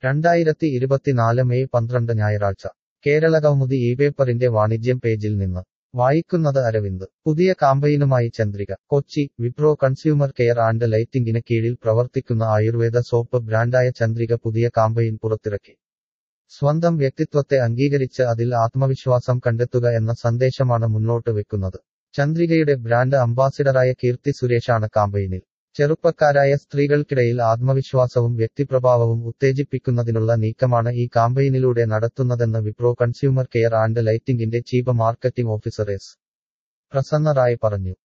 രണ്ടായിരത്തി ഇരുപത്തിനാല് മെയ് പന്ത്രണ്ട് ഞായറാഴ്ച കേരളകൗമുദി ഈ പേപ്പറിന്റെ വാണിജ്യം പേജിൽ നിന്ന് വായിക്കുന്നത് അരവിന്ദ് പുതിയ കാമ്പയിനുമായി Chandrika Kochi Wipro consumer care and ലൈറ്റിംഗിന് കീഴിൽ പ്രവർത്തിക്കുന്ന ആയുർവേദ സോപ്പ് ബ്രാൻഡായ ചന്ദ്രിക പുതിയ കാമ്പയിൻ പുറത്തിറക്കി സ്വന്തം വ്യക്തിത്വത്തെ അംഗീകരിച്ച് അതിൽ ആത്മവിശ്വാസം കണ്ടെത്തുക എന്ന സന്ദേശമാണ് മുന്നോട്ട് വെക്കുന്നത് ചന്ദ്രികയുടെ ബ്രാൻഡ് അംബാസിഡറായ കീർത്തി സുരേഷാണ് കാമ്പയിനിൽ ചെറുപ്പക്കാരായ സ്ത്രീകൾക്കിടയിൽ ആത്മവിശ്വാസവും വ്യക്തിപ്രഭാവവും ഉത്തേജിപ്പിക്കുന്നതിനുള്ള നീക്കമാണ് ഈ കാമ്പയിനിലൂടെ നടത്തുന്നതെന്ന് വിപ്രോ കൺസ്യൂമർ കെയർ ആൻഡ് ലൈറ്റിംഗിന്റെ chief marketing officer S Prasanna Rai പറഞ്ഞു